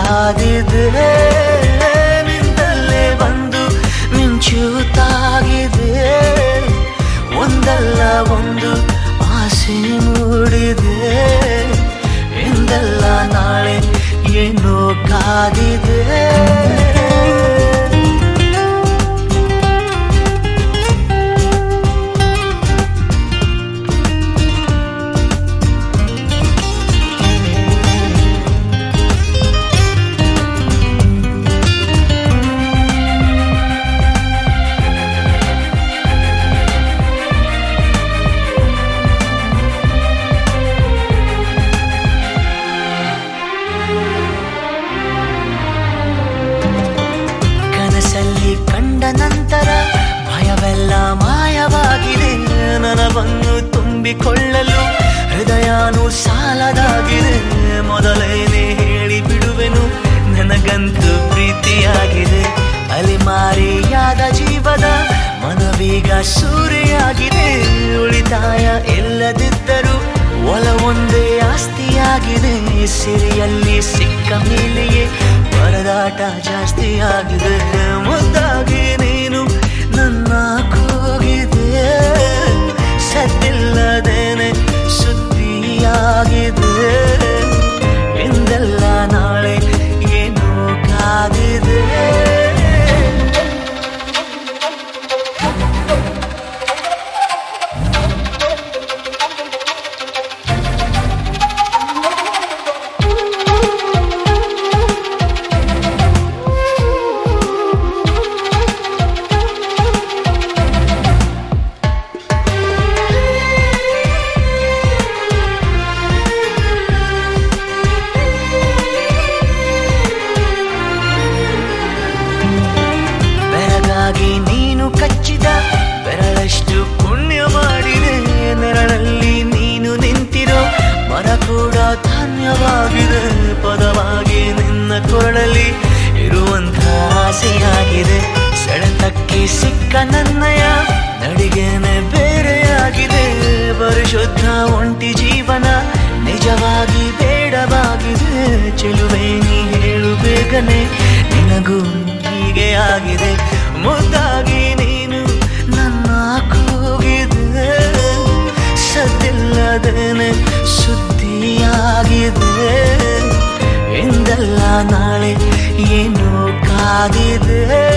ಕಾದಿದೆ ನಿಂದಲ್ಲೇ ಬಂದು ಮಿಂಚುತ್ತಾಗಿದೆ ಒಂದಲ್ಲ ಒಂದು ಆಸೆ ಮೂಡಿದೆ ಎಂದಲ್ಲ ನಾಳೆ ಏನೋ ಕಾದಿದೆ ಕನಸಲ್ಲಿ ಕಂಡ ನಂತರ ಭಯವೆಲ್ಲ ಮಾಯವಾಗಿದೆ ನನವನ್ನು ತುಂಬಿಕೊಳ್ಳಲು ಹೃದಯನೂ ಸಾಲದಾಗಿದೆ ಮೊದಲೇನೆ ಹೇಳಿ ಬಿಡುವೆನು ನನಗಂತೂ ಪ್ರೀತಿಯಾಗಿದೆ ಅಲಿಮಾರಿಯಾದ ಜೀವದ ಮನವೀಗ ಸೂರೆಯಾಗಿದೆ ಉಳಿತಾಯ ಇಲ್ಲದಿದ್ದರೂ ಒಲ ಒಂದೇ ಆಸ್ತಿಯಾಗಿದೆ ಸಿರಿಯಲ್ಲಿ ಸಿಕ್ಕ ಮೇಲೆಯೇ ಪರದಾಟ ಜಾಸ್ತಿ ಆಗಿದೆ ಮುದ್ದಾಗಿ ನೀನು ನನ್ನ ಕೂಗಿದೆ ಸದ್ದಿಲ್ಲದೇನೆ ಸುದ್ದಿಯಾಗಿದೆ ಎಂದೆಲ್ಲ ನಾಳೆ ಏನೋ ಕಾದಿದೆ ಬೆರಗಾಗಿ ನೀನು ಕಚ್ಚಿದ ಬೆರಳಷ್ಟು ಪುಣ್ಯ ಮಾಡಿದೆ ನೆರಳಲ್ಲಿ ನೀನು ನಿಂತಿರೋ ಮರ ಕೂಡ ಧನ್ಯವಾಗಿದೆ ಪದವಾಗಿ ನಿನ್ನ ಕೊರಳಲ್ಲಿ ಇರುವಂಥ ಆಸೆಯಾಗಿದೆ ಸೆಳೆತಕ್ಕೆ ಸಿಕ್ಕ ನನ್ನಯ ನಡಿಗೆನೆ ಬೇರೆಯಾಗಿದೆ ಪರಿಶುದ್ಧ ಒಂಟಿ ಜೀವನ ನಿಜವಾಗಿ ಬೇಡವಾಗಿದೆ ಚೆಲುವೆ ನೀ ಹೇಳು ಬೇಗನೆ ನಿನಗೂ ಹೀಗೆ ಆಗಿದೆ ಮುದ್ದಾಗಿ ನೀನು ನನ್ನ ಕೂಗಿದೆ ಸದ್ದಿಲ್ಲದೇನೆ ಸುದ್ದಿಯಾಗಿದೆ ಎಂದೆಲ್ಲ ನಾಳೆ ಏನೋ ಕಾದಿದೆ